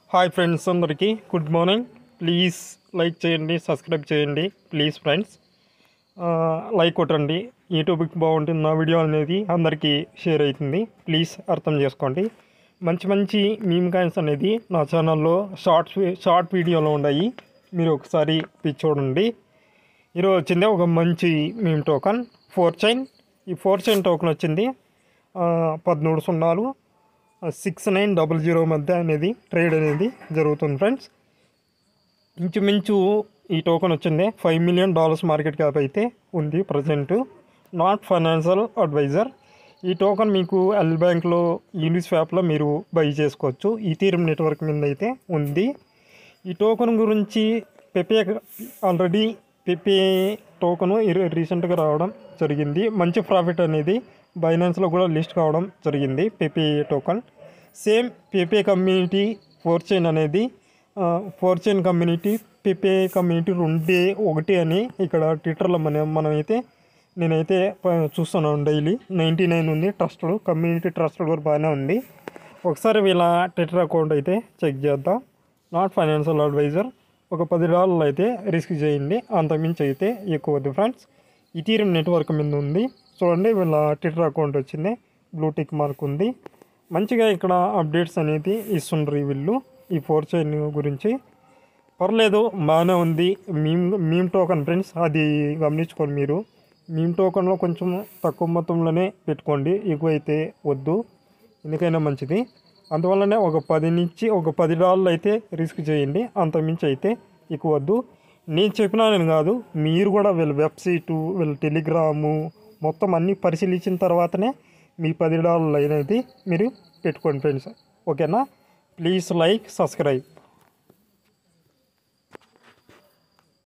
hi friends అందరికీ good morning please like చేయండి subscribe చేయండి ప్లీజ్ ఫ్రెండ్స్ ఆ, లైక్ కొట్టండి యూట్యూబ్కి బాగుంటుంది నా వీడియో అనేది అందరికీ షేర్ అవుతుంది ప్లీజ్ అర్థం చేసుకోండి మంచి మంచి మీమ్ కాయిన్స్ అనేది నా ఛానల్లో షార్ట్స్ షార్ట్ వీడియోలో ఉన్నాయి మీరు ఒకసారి పిచ్చి చూడండి ఈరోజు వచ్చింది ఒక మంచి మీమ్ టోకన్ ఫోర్ చైన్ ఈ ఫోర్ చైన్ టోకన్ వచ్చింది ఆ, పదమూడు సున్నాలు సిక్స్ నైన్ డబల్ జీరో మధ్య అనేది ట్రేడ్ అనేది జరుగుతుంది ఫ్రెండ్స్ ఇంచుమించు ఈ టోకెన్ వచ్చింది five million dollars market cap అయితే ఉంది ప్రజెంట్ నాట్ ఫైనాన్షియల్ అడ్వైజర్ ఈ టోకెన్ మీకు ఎల్ బ్యాంక్లో యూనిస్ యాప్లో మీరు బై చేసుకోవచ్చు ఈ తీరం నెట్వర్క్ మీద అయితే ఉంది ఈ టోకెన్ గురించి పెపే ఆల్రెడీ పెపే టోకెన్ రీసెంట్గా రావడం జరిగింది మంచి ప్రాఫిట్ అనేది బైనాన్స్లో కూడా లిస్ట్ కావడం జరిగింది Pepe token same Pepe community four chain అనేది four chain community Pepe community రెండే ఒకటి అని ఇక్కడ ట్విట్టర్లో మనం మనమైతే నేనైతే ప- చూస్తున్నాను డైలీ నైంటీ నైన్ ఉంది ట్రస్టెడ్ కమ్యూనిటీ ట్రస్టెడ్ కూడా బాగానే ఉంది ఒకసారి వీళ్ళ ట్విట్టర్ అకౌంట్ అయితే చెక్ చేద్దాం నాట్ ఫైనాన్షియల్ అడ్వైజర్ ఒక పది డాలర్లు అయితే రిస్క్ చేయండి అంతకుమించి అయితే ఎక్కువ వద్దు ఫ్రెండ్స్ ఇటీరియం నెట్వర్క్ మీద ఉంది చూడండి వీళ్ళ ట్విట్టర్ అకౌంట్ వచ్చింది బ్లూ టిక్ మార్క్ ఉంది మంచిగా ఇక్కడ అప్డేట్స్ అనేది ఇస్తుండ్రు వీళ్ళు ఈ ఫోర్ చైన్ గురించి పర్లేదు బాగానే ఉంది మీమ్ మీమ్ టోకన్ ఫ్రెండ్స్ అది గమనించుకోండి మీరు మీమ్ టోకన్లో కొంచెం తక్కువ మొత్తంలోనే పెట్టుకోండి ఎక్కువ అయితే వద్దు ఎందుకైనా మంచిది అందువల్లనే ఒక పది నుంచి ఒక పది డాలర్లు అయితే రిస్క్ చేయండి అంత మించి అయితే ఎక్కువ వద్దు నేను చెప్పినానని కాదు మీరు కూడా వీళ్ళ వెబ్సైటు వీళ్ళ టెలిగ్రాము మొత్తం అన్నీ పరిశీలించిన తర్వాతనే మీ పది డాలర్లు అనేది మీరు పెట్టుకోండి ఫ్రెండ్స్ ఓకేనా ప్లీజ్ లైక్ సబ్స్క్రైబ్